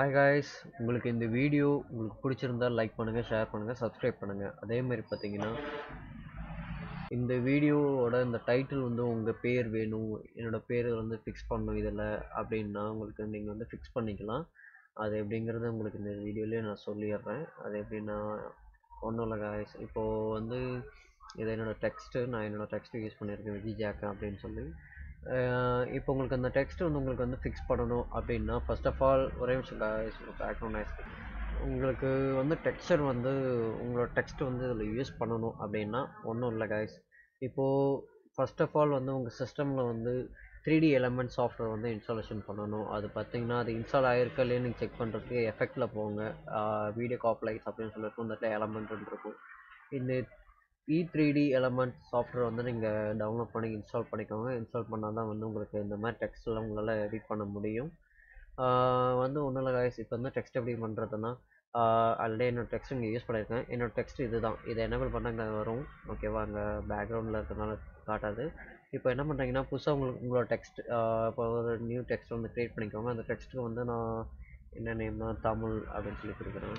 hi guys உங்களுக்கு இந்த video உங்களுக்கு பிடிச்சிருந்தா லைக் பண்ணுங்கள் ஷேர் பண்ணுங்கள் சப்ஸ்கிரைப் பண்ணுங்கள் அதே மாதிரி பார்த்தீங்கன்னா இந்த வீடியோவோட இந்த டைட்டில் வந்து உங்கள் பேர் வேணும் என்னோட பேர் வந்து ஃபிக்ஸ் பண்ணணும் இதில் அப்படின்னா உங்களுக்கு நீங்கள் வந்து ஃபிக்ஸ் பண்ணிக்கலாம் அது எப்படிங்கிறத உங்களுக்கு இந்த வீடியோலேயே நான் சொல்லிடுறேன் அது எப்படின்னா ஒன்றும் இல்லை காய்ஸ் இப்போது வந்து இது என்னோடய டெக்ஸ்ட்டு நான் என்னோடய டெக்ஸ்ட்டு யூஸ் பண்ணியிருக்கேன் விஜய் ஜாக்கா அப்படின்னு சொல்லி இப்போ உங்களுக்கு அந்த டெக்ஸ்ட் வந்து உங்களுக்கு வந்து ஃபிக்ஸ் பண்ணணும் அப்படின்னா ஃபர்ஸ்ட் ஆஃப் ஆல் ஒரே விஷயம் காய்ஸ் பேக்ரவுண்ட் நாய்ஸ் உங்களுக்கு வந்து டெக்ஸ்டர் வந்து உங்களோட டெக்ஸ்ட் வந்து இதில் யூஸ் பண்ணணும் அப்படின்னா ஒன்றும் இல்லை காய்ஸ் இப்போது ஃபர்ஸ்ட் ஆஃப் ஆல் வந்து உங்கள் சிஸ்டமில் வந்து த்ரீ டி எலமெண்ட் சாஃப்ட்வேர் வந்து இன்ஸ்டாலேஷன் பண்ணணும் அது பார்த்தீங்கன்னா அது இன்ஸ்டால் ஆகிருக்கா இல்லையா நீங்கள் செக் பண்ணுறதுக்கு எஃபெக்டில் போங்க வீடியோ காப்லைஸ் அப்படின்னு சொல்லிட்டு இந்த இடத்துல எலமெண்ட் இருக்கும் இந்த இ த்ரீ டி எலமெண்ட் சாஃப்ட்வேர் வந்து நீங்கள் டவுன்லோட் பண்ணி இன்ஸ்டால் பண்ணிக்கோங்க இன்ஸ்டால் பண்ணால் தான் வந்து உங்களுக்கு இந்த மாதிரி டெக்ஸ்ட்லாம் உங்களால் எடிட் பண்ண முடியும் வந்து ஒன்றும் இல்லை காய்ஸ் இப்போ வந்து டெக்ஸ்ட் எப்படி பண்ணுறதுன்னா ஆல்ரெடி என்னோடய டெக்ஸ்ட் இங்கே யூஸ் பண்ணியிருக்கேன் என்னோடய டெக்ஸ்ட் இது தான் இதை எனேபிள் பண்ணாங்க வரும் ஓகேவா அங்கே பேக்ரவுண்டில் இருக்கிறதுனால காட்டாது இப்போ என்ன பண்ணுறீங்கன்னா புதுசாக உங்களுக்கு உங்களோட டெக்ஸ்ட் இப்போ ஒரு நியூ டெக்ஸ்ட் வந்து க்ரியேட் பண்ணிக்கோங்க அந்த டெக்ஸ்ட்டுக்கு வந்து நான் என்ன நேம்னா தமிழ் அப்படின்னு சொல்லி கொடுக்குறேன்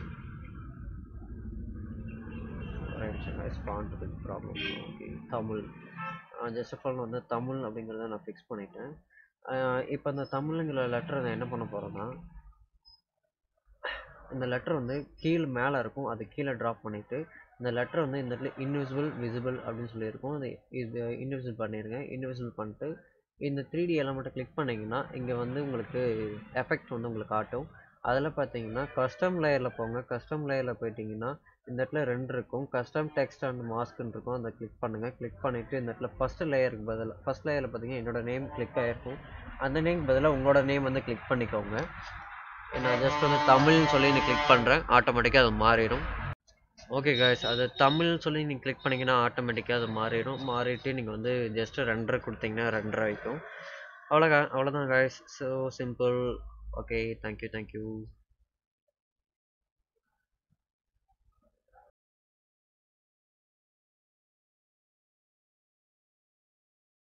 font problem okay Tamil just of all வந்து தமிழ் அப்படிங்கிறத நான் ஃபிக்ஸ் பண்ணிட்டேன் இப்போ இந்த தமிழுங்கிற லெட்டரை நான் என்ன பண்ண போகிறேன்னா இந்த லெட்டர் வந்து கீழே மேலே இருக்கும் அது கீழே ட்ராப் பண்ணிவிட்டு இந்த லெட்டர் வந்து இந்த இடத்துல இன்விசிபிள் விசிபிள் அப்படின்னு சொல்லியிருக்கும் அது இது இன்விசிபிள் பண்ணிடுங்க இன்விசிபிள் பண்ணிட்டு இந்த த்ரீ டி எலமெண்ட்டை கிளிக் பண்ணிங்கன்னா இங்கே வந்து உங்களுக்கு எஃபெக்ட் வந்து உங்களுக்கு காட்டும் அதில் பார்த்தீங்கன்னா கஸ்டம் லேயரில் போங்க கஸ்டம் லேயரில் போயிட்டிங்கன்னா இந்த இடத்துல ரெண்டு இருக்கும் கஸ்டம் டெக்ஸ்ட் அண்ட் மாஸ்க்னு இருக்கும் அதை கிளிக் பண்ணுங்கள் கிளிக் பண்ணிவிட்டு இந்த இடத்துல ஃபஸ்ட்டு லேயருக்கு பதில் ஃபஸ்ட் லேயரில் பார்த்தீங்கன்னா என்னோட நேம் கிளிக் ஆகிருக்கும் அந்த நேம் பதிலாக உங்களோட நேம் வந்து கிளிக் பண்ணிக்கோங்க நான் ஜஸ்ட் வந்து தமிழ்னு சொல்லி நீ கிளிக் பண்ணுறேன் ஆட்டோமேட்டிக்காக அது மாறிடும் ஓகே காய்ஸ் அது தமிழ்னு சொல்லி நீங்கள் கிளிக் பண்ணிங்கன்னா ஆட்டோமேட்டிக்காக அது மாறிடும் மாறிட்டு நீங்கள் வந்து ஜஸ்ட்டு ரெண்டரை கொடுத்தீங்கன்னா ரெண்டரை வைக்கும் அவ்வளோ அவ்வளோதான் guys so simple okay thank you thank you